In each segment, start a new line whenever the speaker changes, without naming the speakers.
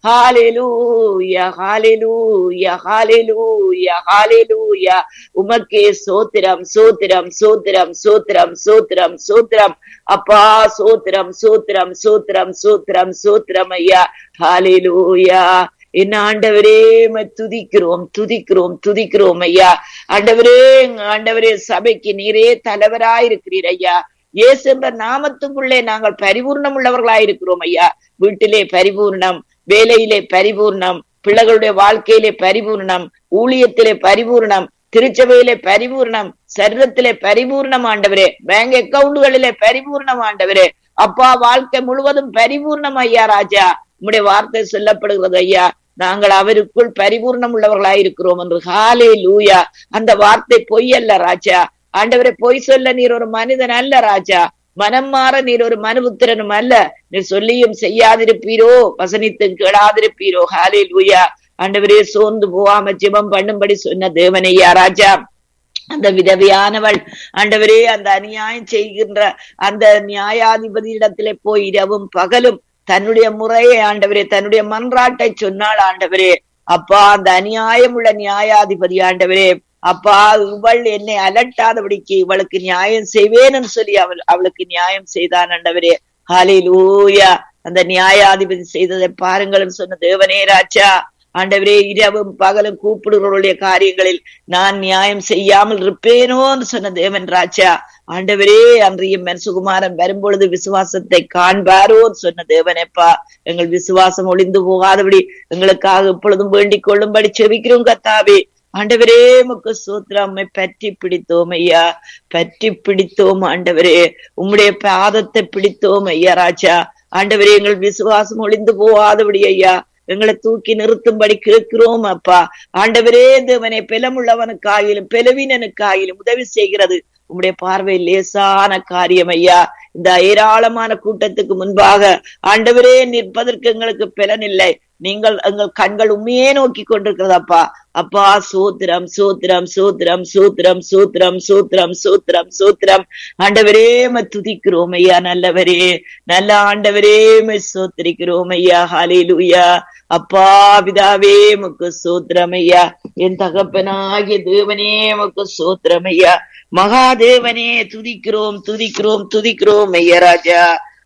ஹalleluya ஹalleluya ஹalleluya ஹalleluya உமக்கே சோத்திரம் சோத்திரம் சோத்திரம் சோத்திரம் சோத்திரம் சோத்திரம் அப்பா சோத்திரம் சோத்திரம் சோத்திரம் சோத்திரம் சோத்திரம் ஐயா ஹalleluya என்ன ஆண்டவரே உம்மை துதிக்கிறோம் துதிக்கிறோம் துதிக்கிறோம் ஐயா ஆண்டவரே எங்க ஆண்டவரே சபைக்கு நீரே தலைவராயிருக்கிறீர் ஐயா இயேசு என்ற நாமத்துக்குள்ளே நாங்கள் பரிபூர்ணம் உள்ளவர்களாயிருக்கிறோம் ஐயா வீட்டிலே பரிபூர்ணம் வேலையிலே பரிபூர்ணம் பிள்ளைகளுடைய வாழ்க்கையிலே பரிபூர்ணம் ஊழியத்திலே பரிபூர்ணம் திருச்சபையிலே பரிபூர்ணம் சரீரத்திலே பரிபூர்ணம் ஆண்டவரே பேங்க் அக்கவுண்டுகளிலே பரிபூர்ணம் ஆண்டவரே அப்பா வாழ்க்கை முழுவதும் பரிபூர்ணம் ஐயா ராஜா உம்முடைய வார்த்தை சொல்லப்படுகிறது ஐயா நாங்கள் அவருக்குள் பரிபூர்ணம் உள்ளவர்களாய் இருக்கிறோம் என்று ஹாலே லூயா அந்த வார்த்தை பொய் அல்ல ராஜா ஆண்டவரை பொய் சொல்ல நீர் ஒரு மனிதன் அல்ல ராஜா மனம் மாற நீர் ஒரு மனுபுத்திரனும் அல்ல நீர் சொல்லியும் செய்யாதிருப்பீரோ வசனித்தும் கேளாதிருப்பீரோ ஹாலே லூயா ஆண்டவரே சோர்ந்து போகாம ஜெபம் பண்ணும்படி சொன்ன தேவனையா ராஜா அந்த விதவையானவள் ஆண்டவரே அந்த அநியாயம் செய்கின்ற அந்த நியாயாதிபதியிடத்திலே போய் இரவும் பகலும் தன்னுடைய முறையை ஆண்டவரே தன்னுடைய மன்றாட்டை சொன்னாள் ஆண்டவரே அப்பா அந்த அநியாயம் உள்ள நியாயாதிபதி ஆண்டவரே அப்பா இவள் என்னை அலட்டாதபடிக்கு இவளுக்கு நியாயம் செய்வேன்னு சொல்லி அவள் அவளுக்கு நியாயம் செய்தான் ஆண்டவரே ஹalleluya அந்த நியாயாதிபதி செய்ததை பாருங்கள்னு சொன்ன தேவனே ராஜா ஆண்டவரே இரவும் பகலும் கூப்பிடுகிறவருடைய காரியங்களில் நான் நியாயம் செய்யாமல் இருப்பேனோன்னு சொன்ன தேவன் ராஜா ஆண்டவரே அன்றையும் சுகுமாரன் வரும்பொழுது விசுவாசத்தை காண்பாரோன்னு சொன்ன தேவனேப்பா எங்கள் விசுவாசம் ஒளிந்து போகாதபடி எங்களுக்காக இப்பொழுதும் வேண்டிக் கொள்ளும்படி செவிக்கிறோம் கத்தாவே ஆண்டவரே முக்கு சூத்திரம்மை பற்றி பிடித்தோம் ஐயா பற்றி பிடித்தோம் ஆண்டவரே உம்முடைய பாதத்தை பிடித்தோம் ஐயா ராஜா ஆண்டவரே எங்கள் விசுவாசம் ஒளிந்து போகாதபடி ஐயா எங்களை தூக்கி நிறுத்தும்படி கேட்கிறோம் அப்பா ஆண்டவரே தேவனை பெலமுள்ளவனுக்காயிலும் பெலவீனனுக்காயிலும் உதவி செய்கிறது உம்முடைய பார்வையில் லேசான காரியம் ஐயா இந்த ஏராளமான கூட்டத்துக்கு முன்பாக ஆண்டவரே நிற்பதற்கு எங்களுக்கு பலன் இல்லை நீங்கள் எங்கள் கண்கள் உண்மையே நோக்கி கொண்டிருக்கிறதப்பா அப்பா சூத்திரம் சூத்திரம் சூத்திரம் சூத்திரம் சூத்திரம் சூத்திரம் சூத்திரம் சூத்திரம் ஆண்டவரே ம துதிக்கிறோம் ஐயா நல்லவரே நல்ல ஆண்டவரே மை சோத்திரிக்கிறோம் ஐயா ஹாலேலுயா அப்பா பிதாவே முக்கு சூத்திரம் ஐயா என் தகப்பனாகிய தேவனே முக்கு சூத்திரம் ஐயா மகாதேவனே துதிக்கிறோம் துதிக்கிறோம் துதிக்கிறோம் ஐயா ராஜா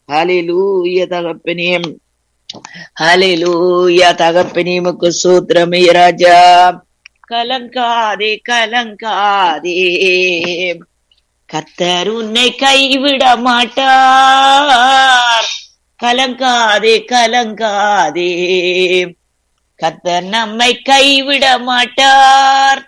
ஹாலேலூய தகப்பனே ஹalleluya தகப்பனே முக்கு சூத்திரமே ராஜா கலங்காதே கலங்காதே கர்த்தர் உன்னை கைவிட மாட்டார் கலங்காதே கலங்காதே கர்த்தர் நம்மை கைவிட மாட்டார்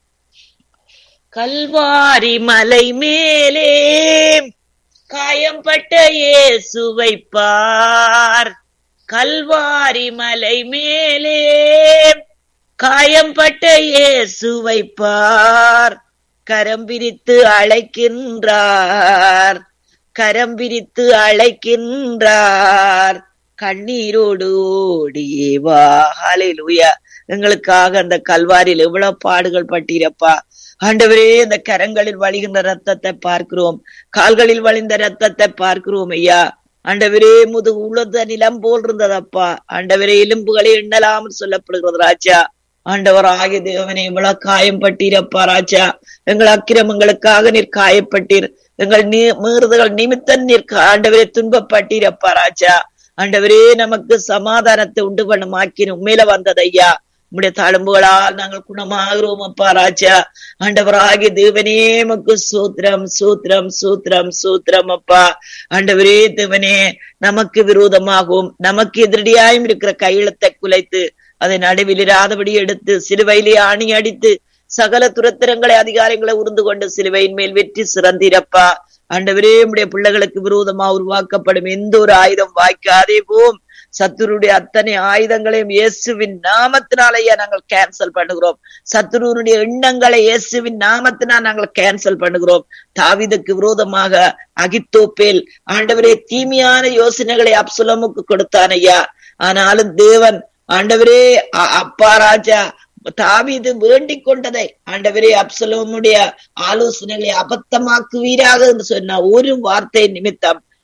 கல்வாரி மலை மேலே காயம்பட்ட இயேசுவை பார் கல்வாரி மலை மேலே காயம்பட்ட இயேசுவை பார் கரம் பிரித்து அழைக்கின்றார் கரம் பிரித்து அழைக்கின்றார் கண்ணீரோடு ஓடியே வா ஹalleluya எங்களுக்காக அந்த கல்வாரியில் எவ்வளவு பாடுகள் பட்டீரப்பா ஆண்டவரே இந்த கரங்களில் வழிகின்ற ரத்தத்தை பார்க்கிறோம் கால்களில் வழிந்த ரத்தத்தை பார்க்கிறோம் ஐயா ஆண்டவரே முது உழுத நிலம் போல் இருந்ததப்பா ஆண்டவரே எலும்புகளை எண்ணலாமல் சொல்லப்படுகிறது ராஜா ஆண்டவர் ஆகிய தேவனை இவ்வளவு காயம் பட்டீரப்பா ராஜா எங்கள் அக்கிரமங்களுக்காக நீர் காயப்பட்டீர் எங்கள் நீ மீறுதல் நிமித்தம் நீர் ஆண்டவரே துன்பப்பட்டீரப்பா ராஜா ஆண்டவரே நமக்கு சமாதானத்தை உண்டு பண்ணும் ஆக்கின உண்மையில வந்தது ஐயா உம்முடைய தழும்புகளால் நாங்கள் குணமாகிறோம் அப்பா ராஜா ஆண்டவராகிய தேவனே மக்கு சூத்திரம் சூத்திரம் சூத்திரம் சூத்திரம் அப்பா ஆண்டவரே தேவனே நமக்கு விரோதமாகவும் நமக்கு எதிரடியாயும் இருக்கிற கையெழுத்தை குலைத்து அதை நடுவில் இராதபடி எடுத்து சிலுவையிலே ஆணி அடித்து சகல துரத்திரங்களை அதிகாரங்களை உருந்து கொண்டு சிலுவையின் மேல் வெற்றி சிறந்திரப்பா ஆண்டவரே உடைய பிள்ளைகளுக்கு விரோதமா உருவாக்கப்படும் எந்த ஒரு ஆயுதம் வாய்க்காதே போம் சத்துருடைய அத்தனை ஆயுதங்களையும் இயேசுவின் நாமத்தினாலேயே நாங்கள் கேன்சல் பண்ணுகிறோம் சத்துருடைய எண்ணங்களை இயேசுவின் நாமத்தினால் நாங்கள் கேன்சல் பண்ணுகிறோம் தாவிதுக்கு விரோதமாக அகித்தோப்பேல் ஆண்டவரே தீமையான யோசனைகளை அப்சுலமுக்கு கொடுத்தான் ஐயா ஆனாலும் தேவன் ஆண்டவரே அப்பா ராஜா தாவிது வேண்டிக் கொண்டதை ஆண்டவரே அப்சலோமுடைய ஆலோசனைகளை அபத்தமாக்குவீராக என்று சொன்ன ஒரு வார்த்தை நிமித்தம்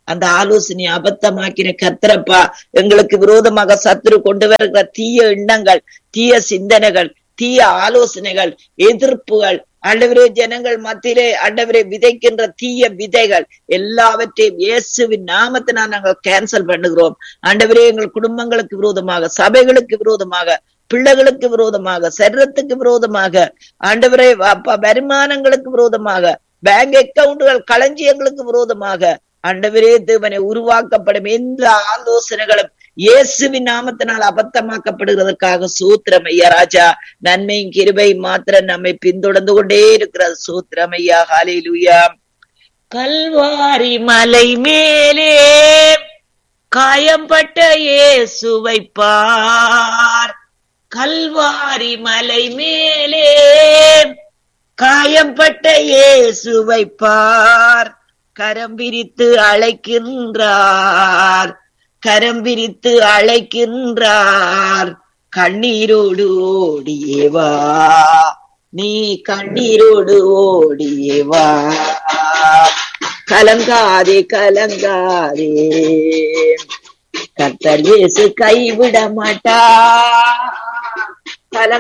அந்த ஆலோசனையை அபத்தமாக்கின கத்திரப்பா எங்களுக்கு விரோதமாக சத்துரு கொண்டு வருகிற தீய எண்ணங்கள் தீய சிந்தனைகள் தீய ஆலோசனைகள் எதிர்ப்புகள் ஆண்டவரே ஜனங்கள் மத்தியிலே ஆண்டவரே விதைக்கின்ற தீய விதைகள் எல்லாவற்றையும் இயேசுவின் நாமத்தினால் நாங்கள் கேன்சல் பண்ணுகிறோம் ஆண்டவரே எங்கள் குடும்பங்களுக்கு விரோதமாக சபைகளுக்கு விரோதமாக பிள்ளைகளுக்கு விரோதமாக சரீரத்துக்கு விரோதமாக ஆண்டவரே அப்பா வருமானங்களுக்கு விரோதமாக பேங்க் அக்கவுண்டுகள் களஞ்சியங்களுக்கு விரோதமாக ஆண்டவரே தேவனை உருவாக்கப்படும் எந்த ஆலோசனைகளும் இயேசுவின் நாமத்தினால் அபத்தமாக்கப்படுகிறதற்காக சூத்திரம் ஐயா ராஜா நன்மையும் கிருபையும் மாத்திரம் நம்மை பின்தொடர்ந்து கொண்டே இருக்கிறது சூத்திரம் ஐயா ஹாலேலுயா கல்வாரி மலை மேலே காயம்பட்ட இயேசுவை பார் கல்வாரி மலை மேலே காயம்பட்ட இயேசுவை பார் கரம் விரித்து அழைக்கின்றார் கரம் விரித்து அழைக்கின்றார் கண்ணீரோடு ஓடியேவா நீ கண்ணீரோடு ஓடியேவா கலங்காதே கலங்காதே கர்த்தர் இயேசு கைவிட மாட்டா கலங்க